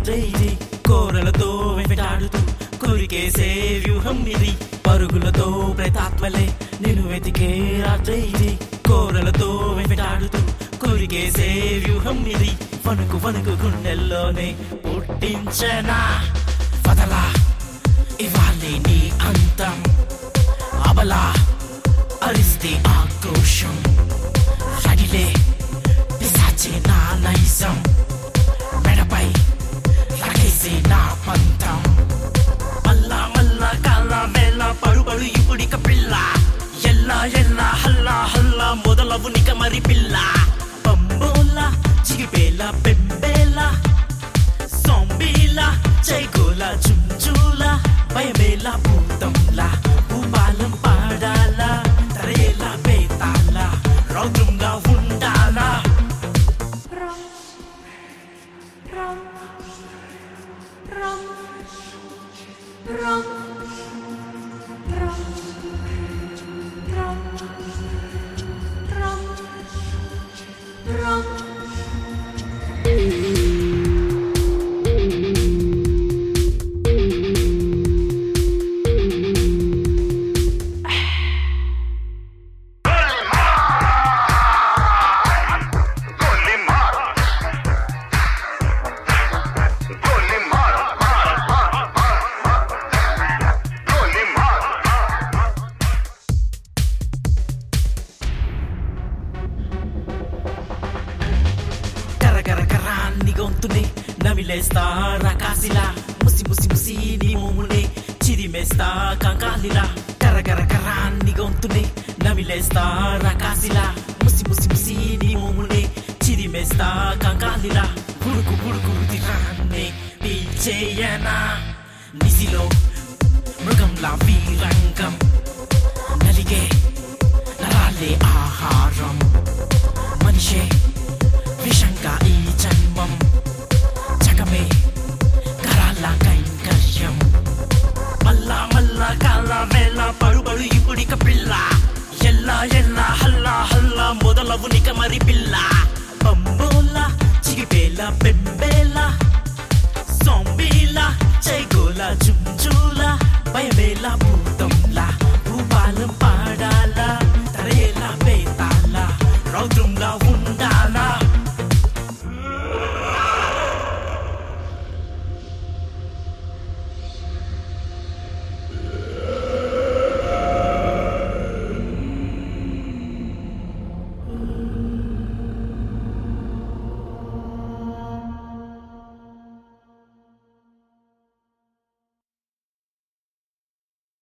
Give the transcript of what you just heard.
రాత్రి ఇది కోరలతో వెంటాడుతూ కోరికేసే వ్యూహం ఇది పరుగులతో ప్రేతాత్మలే నేను వెతికే రాత్రి ఇది కోరలతో వెంటాడుతూ కోరికేసే వ్యూహం ఇది వణుకు వణుకు గుండెల్లోనే పుట్టించనా వదలా ఇవాళే నీ అంతం అబలా అరిస్తే ఆక్రోషం రగిలే పిశాచే నా నైజం మెడపై లగేసే నా పంతం మల్లా మల్లా కాల వేళ పరుబడు ఇప్పుడిక పిల్ల ఎల్లా ఎల్లా హల్లా హల్లా మొదలవు నిక మరి పిల్ల పంబోలా చిగిపేల పెంబేలా సొంబీలా చైగోల చుంచూల భయమేలా భూతంలా భూపాలం పాడాలా తరేలా బేతాలా రౌద్రంగా ఉండాలా Rum. Rum. Rum. Rum. Rum. Rum. Rum. Rum. గోలి మార గోలి మార గోలి మార కరకర కరాన్ని గొంతుని నమిలేస్తా రకాసిలా ముసి ముసి ముసి నీ మోముని చిరిమేస్తా కంకాలిలా కరకర కరాన్ని గొంతుని నమిలేస్తా రకాసిలా ముసి ముసి ముసి నీ మోముని చిరిమేస్తా కంకాలిలా గుడుకు గుడుకు రుదిరాన్ని పీల్చేయనా నిసిలో మృగంలా వీరంగం నలిగే నరాలే ఆహారం మనిషే విషంగా ఈ జన్మం జగమే కరాల కైంకర్యం మల్లా మల్లా కాల వేళ పరుబడు ఇప్పుడిక పిల్ల ఎల్లా ఎల్లా హల్లా హల్లా మొదలవు నిక మరి పిల్ల పంబోలా చిగిపేల పె